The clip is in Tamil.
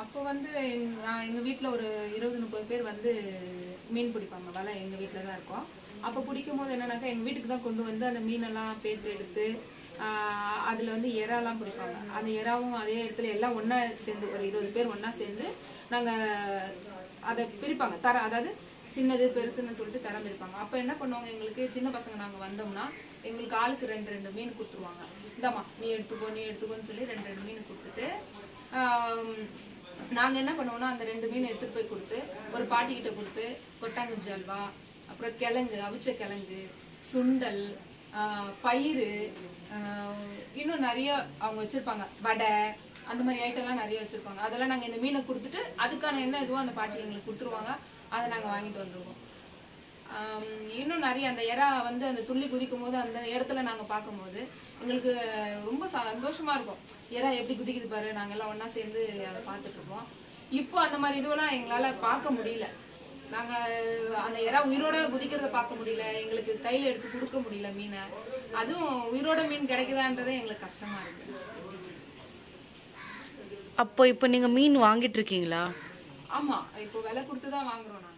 அப்போ வந்து எங்க- நான் எங்க வீட்ல ஒரு இருபது முப்பது பேர் வந்து மீன் பிடிப்பாங்க வலை எங்க வீட்ல தான் இருக்கோம் அப்போ பிடிக்கும் போது என்னன்னாக்கா எங்க வீட்டுக்கு தான் கொண்டு வந்து அந்த மீனெல்லாம் பேத்து எடுத்து ஆஹ் அதுல வந்து எறாலாம் பிடிப்பாங்க அந்த எறாவும் அதே இடத்துல எல்லாம் ஒண்ணா சேர்ந்து ஒரு இருபது பேர் ஒண்ணா சேர்ந்து நாங்க அதை பிரிப்பாங்க தர அதாவது சின்னது பெருசுன்னு சொல்லிட்டு தரம் இருப்பாங்க அப்ப என்ன பண்ணுவாங்க எங்களுக்கு சின்ன பசங்க நாங்க வந்தோம்னா எங்களுக்கு ஆளுக்கு ரெண்டு ரெண்டு மீன் கொடுத்துருவாங்க இந்தாம்மா நீ எடுத்துக்கோ நீ எடுத்துக்கோன்னு சொல்லி ரெண்டு ரெண்டு மீன் கொடுத்துட்டு ஆம், நாங்க என்ன பண்ணுவோம்னா அந்த ரெண்டு மீன் எடுத்துட்டு போய் கொடுத்து ஒரு பாட்டி கிட்ட கொடுத்து கொட்டாங்குச்சி அல்வா அப்புறம் கிழங்கு அவிச்ச கிழங்கு சுண்டல் ஆஹ், பயிறு ஆஹ், இன்னும் நிறைய அவங்க வச்சிருப்பாங்க வடை அந்த மாதிரி ஐட்டம்லாம் நிறைய வச்சிருப்பாங்க அதெல்லாம் நாங்க இந்த மீனை கொடுத்துட்டு அதுக்கான என்ன இதுவோ அந்த பாட்டி எங்களுக்கு கொடுத்துருவாங்க அதை நாங்க வாங்கிட்டு வந்துருவோம் ஆம், இன்னும் நிறைய அந்த எறா வந்து அந்த துள்ளி குதிக்கும் போது அந்த இடத்துல நாங்க பார்க்கும்போது எங்களுக்கு ரொம்ப சந்தோஷமா இருக்கும் எறா எப்படி குதிக்குது பாரு நாங்க எல்லாம் ஒண்ணா சேர்ந்து அதை பார்த்துட்டு இருப்போம் இப்போ அந்த மாதிரி இதுவெல்லாம் எங்களால பார்க்க முடியல நாங்க அந்த எறா உயிரோட குதிக்கிறத பார்க்க முடியல எங்களுக்கு கையில எடுத்து கொடுக்க முடியல மீனை அதுவும் உயிரோட மீன் கிடைக்குதான்றதே எங்களுக்கு கஷ்டமா இருக்கு அப்போ இப்போ நீங்க மீன் வாங்கிட்டு இருக்கீங்களா ஆமா இப்போ விலை கொடுத்து தான் வாங்குறோம் நாங்க